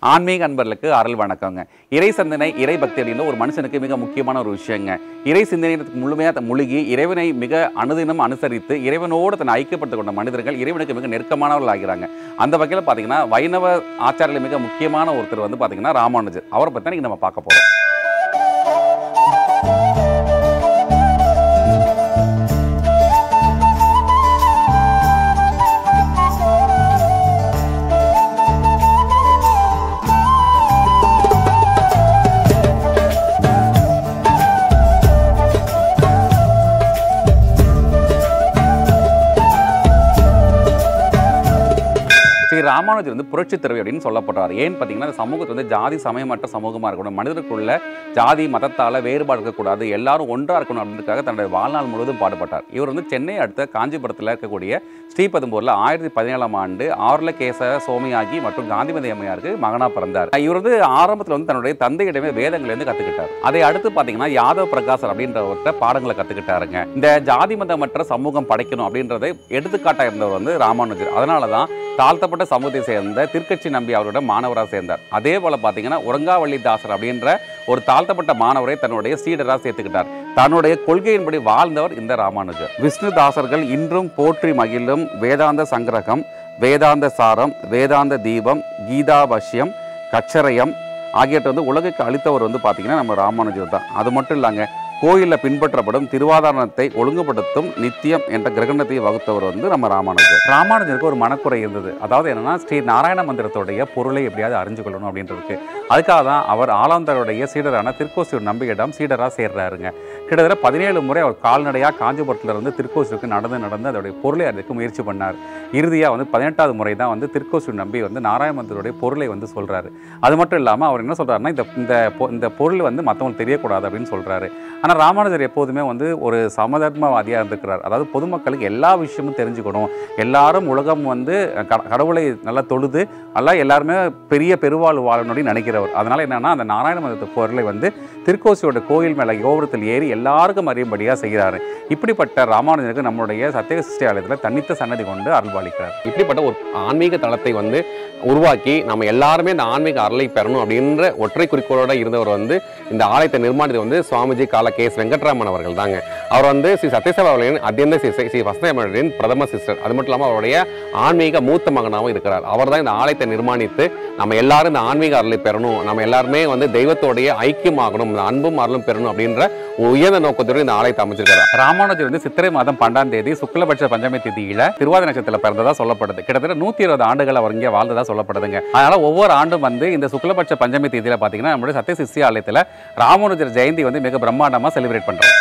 ஆன்மீக அன்பர்களுக்கு அருள் வணக்கங்க இறை சிந்தனை இறை பக்தி அப்படின்னு ஒரு மனுஷனுக்கு மிக முக்கியமான ஒரு விஷயங்க இறை சிந்தனைக்கு முழுமையாக முழுகி இறைவனை மிக அனுதினம் அனுசரித்து இறைவனோடு தன்னை ஐக்கியப்படுத்திக் கொண்ட மனிதர்கள் இறைவனுக்கு மிக நெருக்கமானவர்கள் ஆகிறாங்க அந்த வகையில் பார்த்தீங்கன்னா வைணவ ஆச்சாரியில் மிக முக்கியமான ஒருத்தர் வந்து பார்த்தீங்கன்னா ராமானுஜர் அவரை பற்றி இன்னைக்கு நம்ம பார்க்க போகிறோம் ஸ்ரீ ராமானுஜர் வந்து புரட்சி துறவி அப்படின்னு சொல்லப்படுறார் ஏன்னு பார்த்தீங்கன்னா இந்த சமூகத்தில் வந்து ஜாதி சமயமற்ற சமூகமாக இருக்கணும் மனிதருக்குள்ள ஜாதி மதத்தால் வேறுபாடு இருக்கக்கூடாது எல்லாரும் ஒன்றாக இருக்கணும் அப்படின்றதுக்காக தன்னுடைய வாழ்நாள் முழுவதும் பாடுபட்டார் இவர் வந்து சென்னை அடுத்த காஞ்சிபுரத்தில் இருக்கக்கூடிய ஸ்ரீபெரும்பூரில் ஆயிரத்தி பதினேழாம் ஆண்டு ஆர்ல கேச சோமியாகி மற்றும் காந்திமதி அம்மையாருக்கு மகனாக பிறந்தார் இவர் வந்து ஆரம்பத்தில் வந்து தன்னுடைய தந்தையிடமே வேதங்கள்லேருந்து கற்றுக்கிட்டார் அதை அடுத்து பார்த்தீங்கன்னா யாதவ் பிரகாசர் அப்படின்றவர்கிட்ட பாடங்களை கற்றுக்கிட்டாருங்க இந்த ஜாதி மதமற்ற சமூகம் படைக்கணும் அப்படின்றதை எடுத்துக்காட்டாக இருந்தவர் வந்து ராமானுஜர் அதனால தான் தாழ்த்தப்பட்ட சமூகத்தை சேர்ந்த திருக்கட்சி நம்பி அவரோட மாணவராக சேர்ந்தார் அதே போல பார்த்தீங்கன்னா உரங்காவள்ளி தாசர் அப்படின்ற ஒரு தாழ்த்தப்பட்ட மாணவரை தன்னுடைய சீடராக சேர்த்துக்கிட்டார் தன்னுடைய கொள்கையின்படி வாழ்ந்தவர் இந்த ராமானுஜர் விஷ்ணு தாசர்கள் இன்றும் போற்றி மகிழும் வேதாந்த சங்கிரகம் வேதாந்த சாரம் வேதாந்த தீபம் கீதாபஷ்யம் கச்சரயம் ஆகியவற்றை வந்து உலகுக்கு அளித்தவர் வந்து பார்த்தீங்கன்னா நம்ம ராமானுஜர் தான் அது மட்டும் இல்லைங்க கோயிலில் பின்பற்றப்படும் திருவாதாரணத்தை ஒழுங்குபடுத்தும் நித்தியம் என்ற கிரகணத்தை வகுத்தவர் வந்து நம்ம ராமானுஜர் ராமானுஜருக்கு ஒரு மனக்குறை இருந்தது அதாவது என்னன்னா ஸ்ரீ நாராயண மந்திரத்துடைய பொருளை எப்படியாவது அறிஞ்சு கொள்ளணும் அப்படின்றதுக்கு அதுக்காக தான் அவர் ஆலாந்தருடைய சீடரான திருக்கோசியூர் நம்பிக்கையிடம் சீடராக சேர்றாருங்க கிட்டத்தட்ட பதினேழு முறை அவர் கால்நடையாக காஞ்சிபுரத்துல இருந்து திருக்கோசியூருக்கு நடந்து நடந்து அதோடைய பொருளை அறிவிக்க முயற்சி பண்ணார் இறுதியாக வந்து பதினெட்டாவது முறை தான் வந்து திருக்கோசியூர் நம்பி வந்து நாராயண மந்திரோடைய பொருளை வந்து சொல்றாரு அது மட்டும் இல்லாமல் அவர் என்ன சொல்றாருன்னா இந்த இந்த பொ- இந்த பொருள் வந்து மற்றவங்களுக்கு தெரியக்கூடாது அப்படின்னு சொல்றாரு ஆனால் ராமானுஜர் எப்போதுமே வந்து ஒரு சமதர்மவாதியாக இருந்திருக்கிறார் அதாவது பொதுமக்களுக்கு எல்லா விஷயமும் தெரிஞ்சுக்கணும் எல்லாரும் உலகம் வந்து க- கடவுளை நல்லா தொழுது நல்லா எல்லாருமே பெரிய பெருவாழ் வாழணும்னு நினைக்கிறவர் அதனால என்னன்னா அந்த நாராயண மதத்து பொருளை வந்து திருக்கோசியோட கோயில் மேலே கோபுரத்தில் ஏறி எல்லாருக்கும் அறியும்படியாக செய்கிறாரு இப்படிப்பட்ட ராமானுஜருக்கு நம்மளுடைய சத்தியக சிருஷ்டி ஆலயத்தில் தனித்த சன்னதி கொண்டு அருள்பாலிக்கிறார் இப்படிப்பட்ட ஒரு ஆன்மீக தளத்தை வந்து உருவாக்கி நம்ம எல்லாருமே இந்த ஆன்மீக அருளை பெறணும் அப்படின்ற ஒற்றை குறிக்கோளோட இருந்தவர் வந்து இந்த ஆலயத்தை நிர்மாணித்தது வந்து சுவாமிஜி கால கே எஸ் வெங்கட்ராமன் அவர்கள் தாங்க அவர் வந்து ஸ்ரீ சத்யசேவா அவர்களின் அத்தியந்த சிஸ்டர் ஸ்ரீ வசந்தமரின் பிரதம சிஸ்டர் அது மட்டும் இல்லாமல் அவருடைய ஆன்மீக மூத்த மகனாகவும் இருக்கிறார் அவர் தான் இந்த ஆலயத்தை நிர்மாணித்து நம்ம எல்லாரும் இந்த ஆன்மீக அருளை பெறணும் நம்ம எல்லாருமே வந்து தெய்வத்தோடைய ஐக்கியமாகணும் இந்த அன்பும் அருளும் பெறணும் அப்படின்ற ஒரு உயர்ந்த நோக்கத்தோடு இந்த ஆலயத்தை அமைச்சிருக்காரு ராமானுஜர் வந்து சித்திரை மாதம் பன்னெண்டாம் தேதி சுக்லபட்ச பஞ்சமி திதியில திருவாதிரை நட்சத்திரத்தில் பிறந்ததா சொல்லப்படுது கிட்டத்தட்ட நூத்தி இருபது ஆண்டுகள் அவர் இங்கே வாழ்ந்ததா சொல்லப்படுதுங்க அதனால ஒவ்வொரு ஆண்டும் வந்து இந்த சுக்லபட்ச பஞ்சமி திதியில பாத்தீங்கன்னா நம்மளுடைய சத்திய சிஷ்ய ஆலயத்துல ராமானுஜர் ஜெயந்தி வந்து மிக பிரம்மாண்டமா செலிப்ரேட் பண்றோம்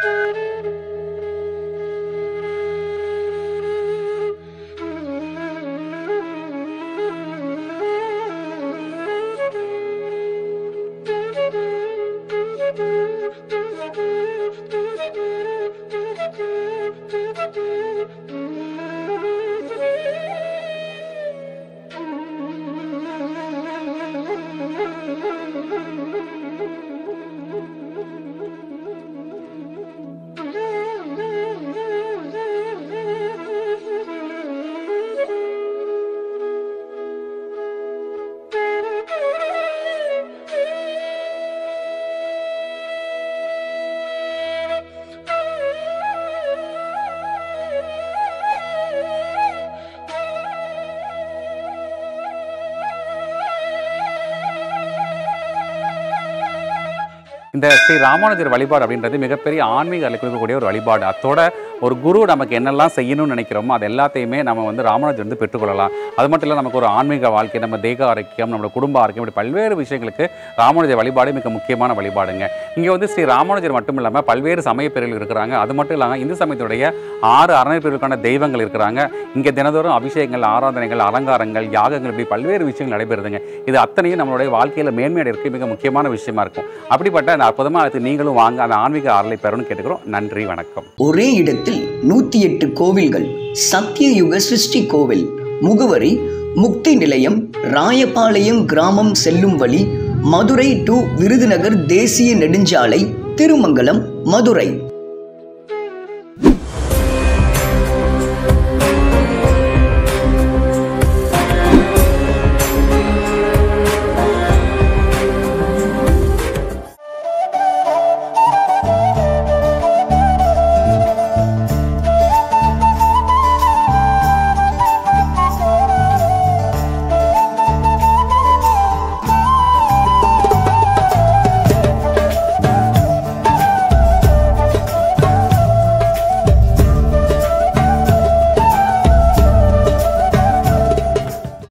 இந்த ஸ்ரீ ராமானுஜர் வழிபாடு அப்படின்றது மிகப்பெரிய ஆன்மீக அலை கொடுக்கக்கூடிய ஒரு வழிபாடு அத்தோட ஒரு குரு நமக்கு என்னெல்லாம் செய்யணும்னு நினைக்கிறோமோ அது எல்லாத்தையுமே நம்ம வந்து ராமானுஜர் வந்து பெற்றுக்கொள்ளலாம் அது மட்டும் இல்லை நமக்கு ஒரு ஆன்மீக வாழ்க்கை நம்ம தேக ஆரோக்கியம் நம்மளோட குடும்ப ஆரோக்கியம் இப்படி பல்வேறு விஷயங்களுக்கு ராமானுஜர் வழிபாடு மிக முக்கியமான வழிபாடுங்க இங்கே வந்து ஸ்ரீ ராமானுஜர் மட்டும் இல்லாமல் பல்வேறு சமய பிரிவுகள் இருக்கிறாங்க அது மட்டும் இல்லாமல் இந்து சமயத்துடைய ஆறு அறநிலைப்பிரிவுக்கான தெய்வங்கள் இருக்கிறாங்க இங்கே தினதோறும் அபிஷேகங்கள் ஆராதனைகள் அலங்காரங்கள் யாகங்கள் இப்படி பல்வேறு விஷயங்கள் நடைபெறுதுங்க இது அத்தனையும் நம்மளுடைய வாழ்க்கையில் மேன்மையடைறதுக்கு மிக முக்கியமான விஷயமா இருக்கும் அப்படிப்பட்ட அந்த அற்புதமாக அடுத்து நீங்களும் வாங்க அந்த ஆன்மீக ஆறலை பெறணும்னு கேட்டுக்கிறோம் நன்றி வணக்கம் ஒரே இடத்தில் நூத்தி எட்டு கோவில்கள் சத்தியயுக சிருஷ்டி கோவில் முகவரி முக்தி நிலையம் ராயபாளையம் கிராமம் செல்லும் வழி மதுரை டு விருதுநகர் தேசிய நெடுஞ்சாலை திருமங்கலம் மதுரை